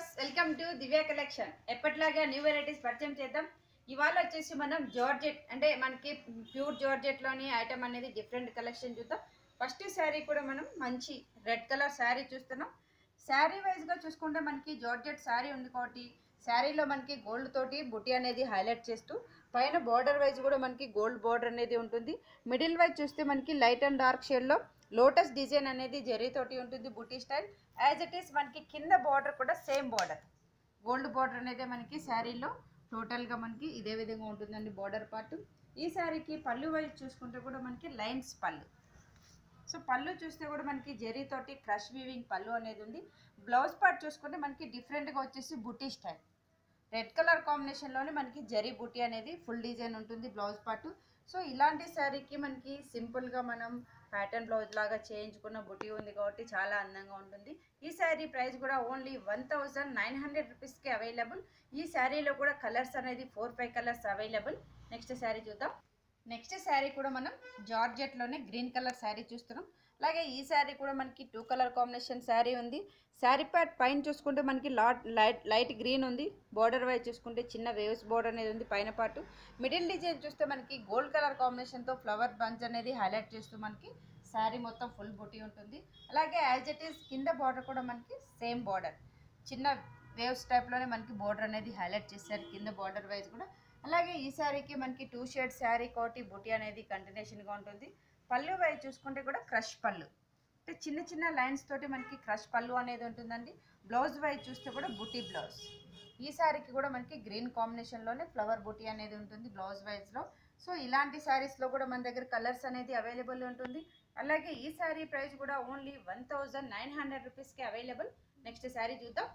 viewers welcome to Divya collection ఎప్పటిలాగా new varieties పరిచయం చేద్దాం ఇవాళ వచ్చేసి మనం జార్జెట్ అంటే మనకి ప్యూర్ జార్జెట్లోని ఐటమ్ అనేది డిఫరెంట్ కలెక్షన్ చూద్దాం ఫస్ట్ శారీ కూడా మనం మంచి రెడ్ కలర్ శారీ చూస్తున్నాం శారీ వైజ్గా చూసుకుంటే మనకి జార్జెట్ శారీ ఉంది కాబట్టి శారీలో మనకి గోల్డ్ తోటి బుట్టి అనేది హైలైట్ చేస్తూ పైన బార్డర్ వైజ్ కూడా మనకి గోల్డ్ బార్డర్ అనేది ఉంటుంది మిడిల్ వైజ్ చూస్తే మనకి లైట్ అండ్ డార్క్ షేడ్లో లోటస్ డిజైన్ అనేది జరీ తోటి ఉంటుంది బుట్టి స్టైల్ యాజ్ ఇట్ ఈస్ మనకి కింద బార్డర్ కూడా సేమ్ బార్డర్ గోల్డ్ బార్డర్ అనేది మనకి శారీలో టోటల్గా మనకి ఇదే విధంగా ఉంటుందండి బార్డర్ పార్ట్ ఈ శారీకి పళ్ళు వైజ్ చూసుకుంటే కూడా మనకి లైన్స్ పళ్ళు సో పళ్ళు చూస్తే కూడా మనకి జరీ తోటి క్రష్ వీవింగ్ పళ్ళు అనేది ఉంది బ్లౌజ్ పార్ట్ చూసుకుంటే మనకి డిఫరెంట్గా వచ్చేసి బుటీ స్టైల్ రెడ్ కలర్ కాంబినేషన్లోనే మనకి జరీ బుటీ అనేది ఫుల్ డిజైన్ ఉంటుంది బ్లౌజ్ పార్ట్ సో ఇలాంటి శారీకి మనకి సింపుల్గా మనం ప్యాటర్న్ బ్లౌజ్ లాగా చేయించుకున్న బుటీ ఉంది కాబట్టి చాలా అందంగా ఉంటుంది ఈ శారీ ప్రైస్ కూడా only one thousand nine hundred రూపీస్కి అవైలబుల్ ఈ శారీలో కూడా కలర్స్ అనేది four five colours available next sari చూద్దాం నెక్స్ట్ శారీ కూడా మనం జార్జెట్లోనే గ్రీన్ కలర్ శారీ చూస్తున్నాం అలాగే ఈ శారీ కూడా మనకి టూ కలర్ కాంబినేషన్ శారీ ఉంది శారీ ప్యాట్ పైన చూసుకుంటే మనకి లాట్ లైట్ లైట్ గ్రీన్ ఉంది బార్డర్ వైజ్ చూసుకుంటే చిన్న వేవ్స్ బార్డర్ అనేది ఉంది పైన పాటు మిడిల్ డిజైన్ చూస్తే మనకి గోల్డ్ కలర్ కాంబినేషన్తో ఫ్లవర్ బంచ్ అనేది హైలైట్ చేస్తూ మనకి శారీ మొత్తం ఫుల్ బుటీ ఉంటుంది అలాగే యాజ్ ఇట్ ఈస్ కింద బార్డర్ కూడా మనకి సేమ్ బార్డర్ చిన్న వేవ్స్ టైప్లోనే మనకి బార్డర్ అనేది హైలైట్ చేశారు కింద బార్డర్ వైజ్ కూడా అలాగే ఈ శారీకి మనకి టూ షేడ్ శారీ కోటి బుటీ అనేది కంటిన్యూషన్గా ఉంటుంది పళ్ళు వైజ్ చూసుకుంటే కూడా క్రష్ పళ్ళు అంటే చిన్న చిన్న లైన్స్ తోటి మనకి క్రష్ పళ్ళు అనేది ఉంటుందండి బ్లౌజ్ వైజ్ చూస్తే కూడా బుటీ బ్లౌజ్ ఈ శారీకి కూడా మనకి గ్రీన్ కాంబినేషన్లోనే ఫ్లవర్ బుటీ అనేది ఉంటుంది బ్లౌజ్ వైజ్లో సో ఇలాంటి శారీస్లో కూడా మన దగ్గర కలర్స్ అనేది అవైలబుల్ ఉంటుంది అలాగే ఈ శారీ ప్రైస్ కూడా only one thousand nine hundred రూపీస్కి అవైలబుల్ నెక్స్ట్ శారీ చూద్దాం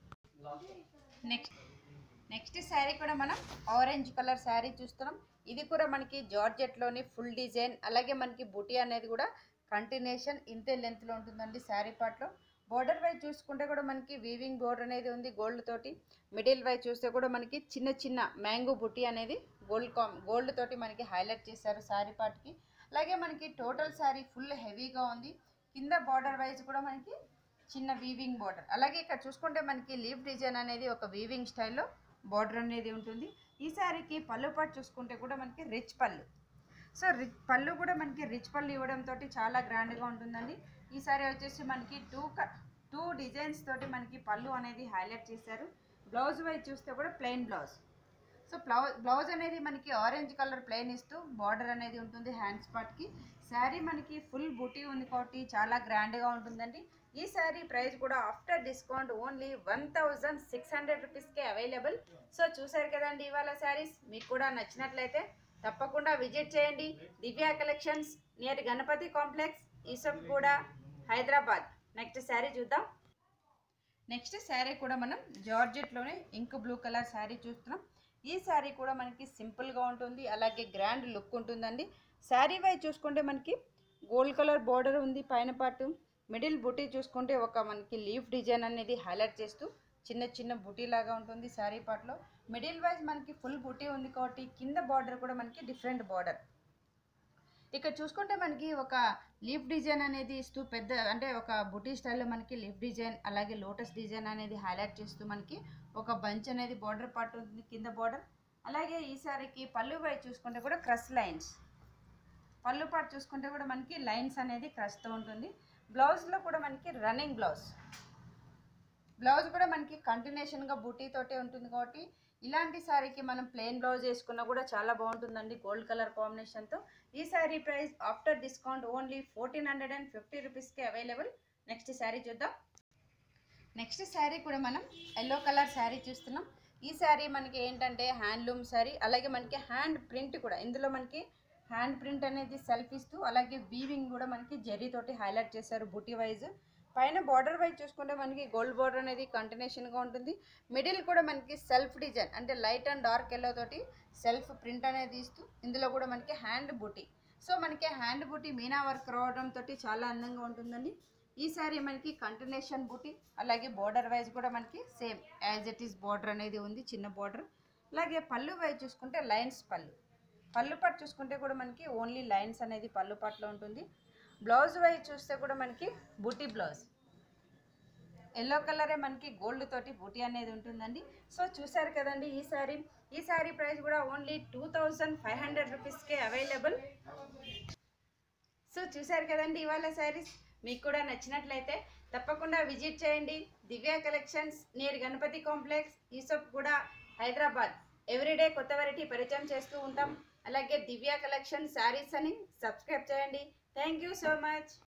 నెక్స్ట్ నెక్స్ట్ శారీ కూడా మనం ఆరెంజ్ కలర్ శారీ చూస్తున్నాం ఇది కూడా మనకి జార్జెట్లోని ఫుల్ డిజైన్ అలాగే మనకి బుటీ అనేది కూడా కంటిన్యూషన్ ఇంతే లెంత్లో ఉంటుందండి శారీ పార్ట్లో బోర్డర్ వైజ్ చూసుకుంటే కూడా మనకి వీవింగ్ బోర్డర్ అనేది ఉంది గోల్డ్ తోటి మిడిల్ వైజ్ చూస్తే కూడా మనకి చిన్న చిన్న మ్యాంగో బుటీ అనేది గోల్డ్ కామ్ గోల్డ్ తోటి మనకి హైలైట్ చేశారు శారీ పార్ట్కి అలాగే మనకి టోటల్ శారీ ఫుల్ హెవీగా ఉంది కింద బార్డర్ వైజ్ కూడా మనకి చిన్న వీవింగ్ బార్డర్ అలాగే ఇక్కడ చూసుకుంటే మనకి లీఫ్ డిజైన్ అనేది ఒక వీవింగ్ స్టైల్లో బార్డర్ అనేది ఉంటుంది ఈ శారీకి పళ్ళు పాటు చూసుకుంటే కూడా మనకి రిచ్ పళ్ళు సో రిచ్ పళ్ళు కూడా మనకి రిచ్ పళ్ళు ఇవ్వడంతో చాలా గ్రాండ్గా ఉంటుందండి ఈ సారీ వచ్చేసి మనకి టూ క టూ డిజైన్స్ తోటి మనకి పళ్ళు అనేది హైలైట్ చేశారు బ్లౌజ్ వైజ్ చూస్తే కూడా plain blouse so blouse blouse అనేది మనకి ఆరెంజ్ కలర్ ప్లెయిన్ ఇస్తూ బార్డర్ అనేది ఉంటుంది హ్యాండ్స్ పార్ట్కి శారీ మనకి ఫుల్ బుటీ ఉంది కాబట్టి చాలా గ్రాండ్గా ఉంటుందండి ఈ శారీ ప్రైస్ కూడా after discount only one thousand six hundred రూపీస్కే అవైలబుల్ సో చూసారు కదండి ఇవాళ శారీస్ మీకు కూడా నచ్చినట్లయితే తప్పకుండా విజిట్ చేయండి Divya collections near Ganapati complex ఈసఫ్ కూడా హైదరాబాద్ నెక్స్ట్ శారీ చూద్దాం నెక్స్ట్ శారీ కూడా మనం జార్జెట్లోనే ఇంక్ బ్లూ కలర్ శారీ చూస్తున్నాం ఈ శారీ కూడా మనకి సింపుల్గా ఉంటుంది అలాగే గ్రాండ్ లుక్ ఉంటుందండి శారీ వైజ్ చూసుకుంటే మనకి గోల్డ్ కలర్ బార్డర్ ఉంది పైన పాటు మిడిల్ బుటీ చూసుకుంటే ఒక మనకి లీఫ్ డిజైన్ అనేది హైలైట్ చేస్తూ చిన్న చిన్న బుటీ లాగా ఉంటుంది శారీ పార్ట్లో మిడిల్ వైజ్ మనకి ఫుల్ బుటీ ఉంది కాబట్టి కింద బార్డర్ కూడా మనకి డిఫరెంట్ బార్డర్ ఇక్కడ చూసుకుంటే మనకి ఒక లీఫ్ డిజైన్ అనేది ఇస్తూ పెద్ద అంటే ఒక బుటీ స్టైల్లో మనకి లీఫ్ డిజైన్ అలాగే లోటస్ డిజైన్ అనేది హైలైట్ చేస్తూ మనకి ఒక బంచ్ అనేది బార్డర్ పార్ట్ ఉంటుంది కింద బార్డర్ అలాగే ఈ సారీకి పళ్ళు వైపు చూసుకుంటే కూడా క్రష్ లైన్స్ పళ్ళు పార్ట్ చూసుకుంటే కూడా మనకి లైన్స్ అనేది క్రష్తో ఉంటుంది బ్లౌజ్లో కూడా మనకి రన్నింగ్ బ్లౌజ్ బ్లౌజ్ కూడా మనకి కంటిన్యూషన్గా బూటీ తోటే ఉంటుంది కాబట్టి ఇలాంటి శారీకి మనం ప్లెయిన్ బ్లౌజ్ వేసుకున్నా కూడా చాలా బాగుంటుందండి గోల్డ్ కలర్ కాంబినేషన్తో ఈ sari price after discount only fourteen hundred and fifty రూపీస్కి అవైలబుల్ నెక్స్ట్ శారీ చూద్దాం నెక్స్ట్ శారీ కూడా మనం ఎల్లో కలర్ శారీ చూస్తున్నాం ఈ శారీ మనకి ఏంటంటే హ్యాండ్లూమ్ శారీ అలాగే మనకి హ్యాండ్ ప్రింట్ కూడా ఇందులో మనకి హ్యాండ్ ప్రింట్ అనేది సెల్ఫ్ ఇస్తూ అలాగే వీవింగ్ కూడా మనకి జరీ తోటి హైలైట్ చేశారు బుటీ వైజ్ పైన బార్డర్ వైజ్ చూసుకుంటే మనకి గోల్డ్ బార్డర్ అనేది కంటిన్యూషన్గా ఉంటుంది మిడిల్ కూడా మనకి సెల్ఫ్ డిజైన్ అంటే లైట్ అండ్ డార్క్ ఎల్లో తోటి సెల్ఫ్ ప్రింట్ అనేది ఇస్తూ ఇందులో కూడా మనకి హ్యాండ్ బుటీ సో మనకి హ్యాండ్ బుటీ మీనా వర్క్ రావడంతో చాలా అందంగా ఉంటుందండి ఈ సారీ మనకి కంటిన్యూషన్ బుటీ అలాగే బార్డర్ వైజ్ కూడా మనకి same as it is border అనేది ఉంది చిన్న బార్డర్ అలాగే పళ్ళు వైజ్ చూసుకుంటే లైన్స్ పళ్ళు పళ్ళు పట్టు చూసుకుంటే కూడా మనకి ఓన్లీ లైన్స్ అనేది పళ్ళు పట్టులో ఉంటుంది బ్లౌజ్ వైజ్ చూస్తే కూడా మనకి బుటీ బ్లౌజ్ ఎల్లో కలరే మనకి గోల్డ్ తోటి బూటీ అనేది ఉంటుందండి సో చూసారు కదండి ఈ సారీ ఈ సారీ ప్రైస్ కూడా only two thousand five hundred రూపీస్కే అవైలబుల్ సో చూసారు కదండి ఇవాళ శారీస్ మీకు కూడా నచ్చినట్లయితే తప్పకుండా విజిట్ చేయండి Divya collections near Ganapati complex ఈసోప్ కూడా హైదరాబాద్ ఎవ్రీడే కొత్త వెరైటీ పరిచయం చేస్తూ ఉంటాం అలాగే దివ్య కలెక్షన్ శారీస్ అని సబ్స్క్రైబ్ చేయండి థ్యాంక్ యూ సో మచ్